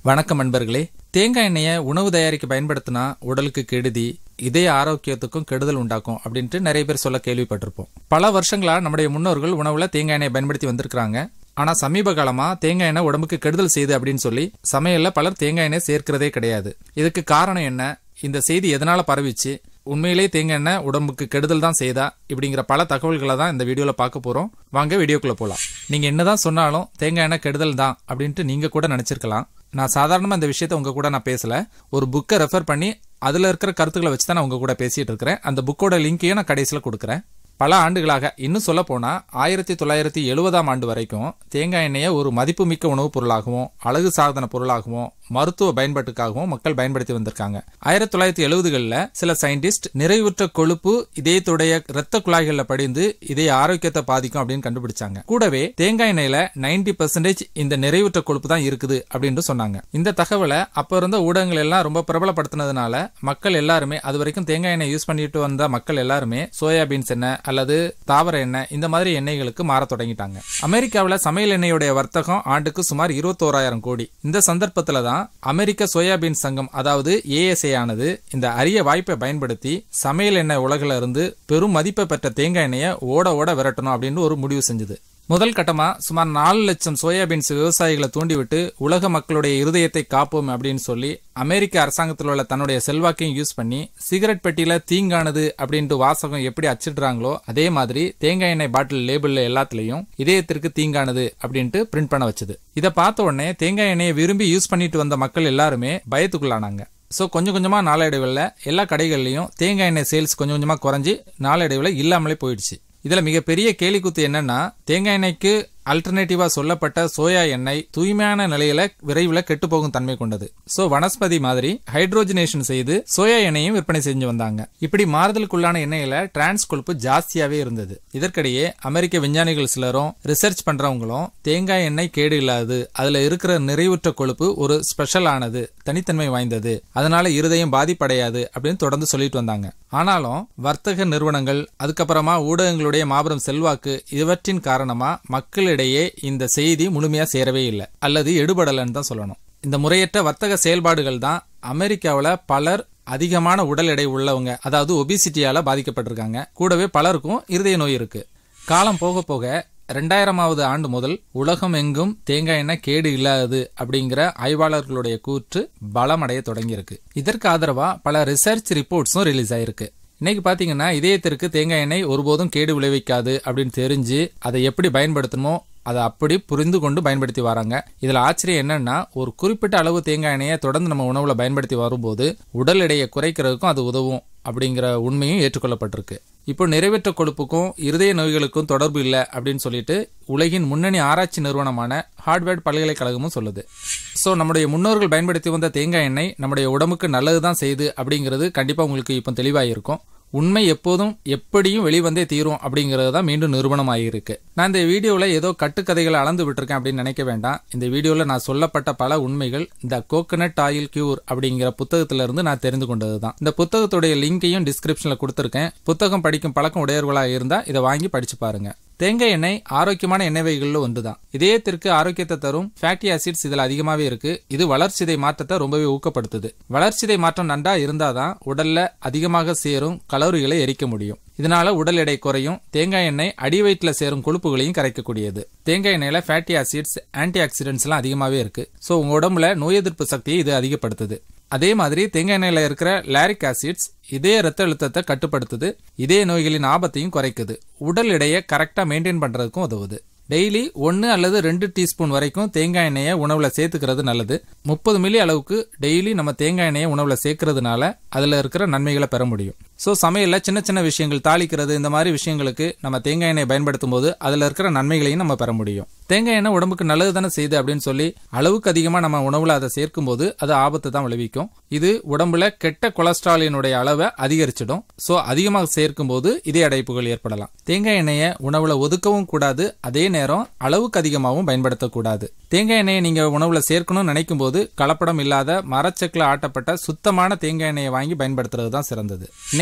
வணக்கம் நண்பர்களே தேங்காய் எண்ணெயை உணவு தயாரிக்க பயன்படுத்தினா உடலுக்கு கெடுதி இதய ஆரோக்கியத்துக்கும் கெடுதல் உண்டாக்கும் அப்படின்ட்டு நிறைய பேர் சொல்ல கேள்விப்பட்டிருப்போம் பல வருஷங்களா நம்முடைய முன்னோர்கள் உணவுல தேங்காய் எண்ணெயை பயன்படுத்தி வந்திருக்கிறாங்க ஆனா சமீப காலமா தேங்காய் எண்ணெய் உடம்புக்கு கெடுதல் செய்யுது அப்படின்னு சொல்லி சமையல்ல பலர் தேங்காய் எண்ணெய் சேர்க்கிறதே கிடையாது இதுக்கு காரணம் என்ன இந்த செய்தி எதனால பரவிச்சு உண்மையிலேயே தேங்காய் எண்ணெய் உடம்புக்கு கெடுதல் தான் செய்தா இப்படிங்கிற பல தகவல்களை தான் இந்த வீடியோல பார்க்க போறோம் வாங்க வீடியோக்குள்ள போலாம் நீங்க என்னதான் சொன்னாலும் தேங்காய் எண்ணெய் கெடுதல் தான் அப்படின்ட்டு நீங்க கூட நினைச்சிருக்கலாம் நான் சாதாரணமா இந்த விஷயத்த உங்க கூட நான் பேசல ஒரு புக்கை ரெஃபர் பண்ணி அதுல இருக்கிற கருத்துக்களை வச்சு தான் நான் உங்க கூட பேசிட்டு இருக்கிறேன் அந்த புக்கோட லிங்கையும் நான் கடைசியில் கொடுக்குறேன் பல ஆண்டுகளாக இன்னும் சொல்ல போனா ஆயிரத்தி தொள்ளாயிரத்தி எழுபதாம் ஆண்டு வரைக்கும் தேங்காய் எண்ணெயை ஒரு மதிப்புமிக்க உணவுப் பொருளாகவும் அழகு சாதன பொருளாகவும் மருத்துவ பயன்பாட்டுக்காகவும் மக்கள் பயன்படுத்தி வந்திருக்காங்க ஆயிரத்தி தொள்ளாயிரத்தி எழுபதுகளில் சில சயின்டிஸ்ட் நிறைவுற்ற கொழுப்பு இதயத்துடைய இரத்த குழாய்கள்ல படிந்து இதய ஆரோக்கியத்தை பாதிக்கும் அப்படின்னு கண்டுபிடிச்சாங்க கூடவே தேங்காய் எண்ணெயில நைன்டி பர்சன்டேஜ் இந்த நிறைவுற்ற கொழுப்பு தான் இருக்குது அப்படின்னு சொன்னாங்க இந்த தகவலை அப்ப இருந்த ஊடகங்கள் எல்லாம் ரொம்ப பிரபலப்படுத்தினதுனால மக்கள் எல்லாருமே அது வரைக்கும் தேங்காய் எண்ணெய் யூஸ் பண்ணிட்டு வந்த மக்கள் எல்லாருமே சோயாபீன்ஸ் எண்ணெய் அல்லது தாவர எண்ணெய் இந்த மாதிரி எண்ணெய்களுக்கு மாற தொடங்கிட்டாங்க அமெரிக்காவில் சமையல் எண்ணெயுடைய வர்த்தகம் ஆண்டுக்கு சுமார் இருபத்தோராயிரம் கோடி இந்த சந்தர்ப்பத்துல தான் அமெரிக்க சோயாபீன் சங்கம் அதாவது ஏஎஸ்ஏ ஆனது இந்த அரிய வாய்ப்பை பயன்படுத்தி சமையல் எண்ணெய் உலகில இருந்து பெரும் மதிப்பை பெற்ற தேங்காய் எண்ணெயை ஓட ஓட விரட்டணும் அப்படின்னு ஒரு முடிவு செஞ்சது முதல் கட்டமா சுமார் நாலு லட்சம் சோயாபீன்ஸ் விவசாயிகளை தூண்டிவிட்டு உலக மக்களுடைய இருதயத்தை காப்போம் அப்படின்னு சொல்லி அமெரிக்க அரசாங்கத்தில் உள்ள தன்னுடைய செல்வாக்கையும் யூஸ் பண்ணி சிகரெட் பெட்டியில தீங்கானது அப்படின்ட்டு வாசகம் எப்படி அச்சிடுறாங்களோ அதே மாதிரி தேங்காய் எண்ணெய் பாட்டில் லேபிள்ல எல்லாத்துலயும் இதயத்திற்கு தீங்கானது அப்படின்ட்டு பிரிண்ட் பண்ண வச்சது இதை பார்த்த உடனே தேங்காய் எண்ணெயை விரும்பி யூஸ் பண்ணிட்டு வந்த மக்கள் எல்லாருமே பயத்துக்குள்ளானாங்க ஸோ கொஞ்சம் கொஞ்சமாக நாளடைவில் எல்லா கடைகள்லையும் தேங்காய் எண்ணெய் சேல்ஸ் கொஞ்சம் கொஞ்சமாக குறைஞ்சி நாளடைவில் இல்லாமலே போயிடுச்சு இதுல மிகப்பெரிய கேலிக்குத்து என்னன்னா தேங்காய் எண்ணெய்க்கு அல்டர்னேட்டிவா சொல்லப்பட்ட சோயா எண்ணெய் தூய்மையான நிலையில விரைவில் கெட்டு போகும் தன்மை கொண்டது சோ வனஸ்பதி மாதிரி ஹைட்ரோஜனேஷன் செய்து சோயா எண்ணெயும் விற்பனை செஞ்சு வந்தாங்க இப்படி மாறுதலுக்குள்ளான எண்ணெயில டிரான்ஸ் கொழுப்பு ஜாஸ்தியாவே இருந்தது இதற்கிடையே அமெரிக்க விஞ்ஞானிகள் சிலரும் ரிசர்ச் பண்றவங்களும் தேங்காய் எண்ணெய் கேடு இல்லாது அதுல இருக்கிற நிறைவுற்ற கொழுப்பு ஒரு ஸ்பெஷல் ஆனது தனித்தன்மை வாய்ந்தது அதனால இருதயம் பாதிப்படையாது அப்படின்னு தொடர்ந்து சொல்லிட்டு வந்தாங்க ஆனாலும் வர்த்தக நிறுவனங்கள் அதுக்கப்புறமா ஊடகங்களுடைய மாபெரும் செல்வாக்கு இவற்றின் காரணமா மக்களிடையே இந்த செய்தி முழுமையா சேரவே இல்லை அல்லது எடுபடலன்னு தான் சொல்லணும் இந்த முறையற்ற வர்த்தக செயல்பாடுகள் தான் அமெரிக்காவில் பலர் அதிகமான உடல் எடை உள்ளவங்க அதாவது ஒபிசிட்டியால பாதிக்கப்பட்டிருக்காங்க கூடவே பலருக்கும் இருதய நோய் இருக்கு காலம் போக போக ரெண்டாயிரமாவது ஆண்டு முதல் உலகம் எங்கும் தேங்காய் எண்ணெய் கேடு இல்லாதது அப்படிங்கிற ஆய்வாளர்களுடைய கூற்று பலமடைய தொடங்கியிருக்கு இதற்கு ஆதரவா பல ரிசர்ச் ரிப்போர்ட்ஸும் ரிலீஸ் ஆயிருக்கு இன்னைக்கு பாத்தீங்கன்னா இதயத்திற்கு தேங்காய் எண்ணெய் ஒருபோதும் கேடு விளைவிக்காது அப்படின்னு தெரிஞ்சு அதை எப்படி பயன்படுத்தணுமோ அதை அப்படி புரிந்து கொண்டு பயன்படுத்தி வராங்க இதுல ஆச்சரியம் என்னன்னா ஒரு குறிப்பிட்ட அளவு தேங்காய் எண்ணெயை தொடர்ந்து நம்ம உணவுல பயன்படுத்தி வரும்போது உடல் எடையை குறைக்கிறதுக்கும் அது உதவும் அப்படிங்கிற உண்மையும் ஏற்றுக்கொள்ளப்பட்டிருக்கு இப்போ நிறைவேற்ற கொழுப்புக்கும் இருதய நோய்களுக்கும் தொடர்பு இல்லை அப்படின்னு சொல்லிட்டு உலகின் முன்னணி ஆராய்ச்சி நிறுவனமான ஹார்ட்வேர்ட் பல்கலைக்கழகமும் சொல்லுது ஸோ நம்முடைய முன்னோர்கள் பயன்படுத்தி வந்த தேங்காய் எண்ணெய் நம்முடைய உடம்புக்கு நல்லது தான் செய்யுது அப்படிங்கிறது கண்டிப்பாக உங்களுக்கு இப்போ தெளிவாக இருக்கும் உண்மை எப்போதும் எப்படியும் வெளிவந்தே தீரும் அப்படிங்கிறது தான் மீண்டும் நிரூபணம் ஆகியிருக்கு நான் இந்த வீடியோவில் ஏதோ கட்டுக்கதைகளை அளந்து விட்டுருக்கேன் அப்படின்னு நினைக்க வேண்டாம் இந்த வீடியோவில் நான் சொல்லப்பட்ட பல உண்மைகள் இந்த கோகனட் ஆயில் கியூர் அப்படிங்கிற புத்தகத்திலிருந்து நான் தெரிந்து கொண்டது தான் இந்த புத்தகத்துடைய லிங்கையும் டிஸ்கிரிப்ஷனில் கொடுத்துருக்கேன் புத்தகம் படிக்கும் பழக்கம் உடையவர்களாக இருந்தால் இதை வாங்கி படிச்சு பாருங்க தேங்காய் எண்ணெய் ஆரோக்கியமான எண்ணெய் வகைகளில் ஒன்று தான் இதயத்திற்கு ஆரோக்கியத்தை தரும் ஃபேட்டி ஆசிட்ஸ் இதில் அதிகமாகவே இருக்கு இது வளர்ச்சிதை மாற்றத்தை ரொம்பவே ஊக்கப்படுத்துது வளர்ச்சிதை மாற்றம் நன்றா இருந்தாதான் உடல்ல அதிகமாக சேரும் கலோரிகளை எரிக்க முடியும் இதனால உடல் எடை குறையும் தேங்காய் எண்ணெய் அடி வயிற்றுல சேரும் கொழுப்புகளையும் கரைக்கக்கூடியது தேங்காய் எண்ணெயில ஃபேட்டி ஆசிட்ஸ் ஆன்டி ஆக்சிடென்ட்ஸ் எல்லாம் அதிகமாகவே இருக்கு ஸோ உங்க உடம்புல நோய் எதிர்ப்பு சக்தியை இது அதிகப்படுத்துது அதே மாதிரி தேங்காய் எண்ணெயில இருக்கிற லாரிக் ஆசிட்ஸ் இதய ரத்த அழுத்தத்தை கட்டுப்படுத்துது இதய நோய்களின் ஆபத்தையும் குறைக்குது உடல் எடையை கரெக்டா மெயின்டைன் பண்றதுக்கும் உதவுது டெய்லி ஒன்று அல்லது ரெண்டு டீஸ்பூன் வரைக்கும் தேங்காய் எண்ணெயை உணவில் சேர்த்துக்கிறது நல்லது முப்பது மில்லி அளவுக்கு டெய்லி நம்ம தேங்காய் எண்ணெயை உணவில் சேர்க்கறதுனால அதில் இருக்கிற நன்மைகளை பெற முடியும் ஸோ சமையலில் சின்ன சின்ன விஷயங்கள் தாளிக்கிறது இந்த மாதிரி விஷயங்களுக்கு நம்ம தேங்காய் எண்ணெய் பயன்படுத்தும் போது அதில் இருக்கிற நன்மைகளையும் நம்ம பெற முடியும் தேங்காய் எண்ணெய் உடம்புக்கு நல்லது தானே செய்யுது அப்படின்னு சொல்லி அளவுக்கு அதிகமாக நம்ம உணவில் அதை சேர்க்கும் போது அது ஆபத்து தான் விளைவிக்கும் இது உடம்புல கெட்ட கொலஸ்ட்ராலினுடைய அளவை அதிகரிச்சிடும் ஸோ அதிகமாக சேர்க்கும் போது இதய அடைப்புகள் ஏற்படலாம் தேங்காய் எண்ணெயை உணவுல ஒதுக்கவும் கூடாது அதே நேரம் அளவுக்கு அதிகமாகவும் பயன்படுத்தக்கூடாது தேங்காய் எண்ணெயை நீங்க உணவுல சேர்க்கணும்னு நினைக்கும் போது கலப்படம் இல்லாத மரச்செக்கில் ஆட்டப்பட்ட சுத்தமான தேங்காய் எண்ணெயை வாங்கி பயன்படுத்துறது தான் சிறந்தது இன்னைக்கு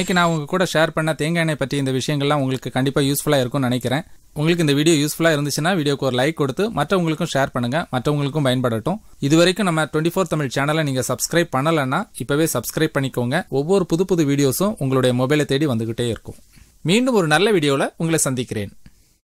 இன்னைக்கு நான் உங்க கூட ஷேர் பண்ண தேங்காய் எண்ணெய் பற்றி இந்த விஷயங்கள்லாம் உங்களுக்கு கண்டிப்பா யூஸ்ஃபுல்லா இருக்கும்னு நினைக்கிறேன் உங்களுக்கு இந்த வீடியோ யூஸ்ஃபுல்லா இருந்துச்சுன்னா வீடியோக்கு ஒரு லைக் கொடுத்து மற்றவங்களுக்கும் ஷேர் பண்ணுங்க மற்றவங்களுக்கும் பயன்படட்டும் இது வரைக்கும் நம்ம டுவெண்ட்டி ஃபோர் தமிழ் சேனலை நீங்க சப்ஸ்கிரைப் பண்ணலைன்னா இப்பவே சப்ஸ்கிரைப் பண்ணிக்கோங்க ஒவ்வொரு புது புது வீடியோஸும் உங்களுடைய மொபைலை தேடி வந்துகிட்டே இருக்கும் மீண்டும் ஒரு நல்ல வீடியோவில் உங்களை சந்திக்கிறேன்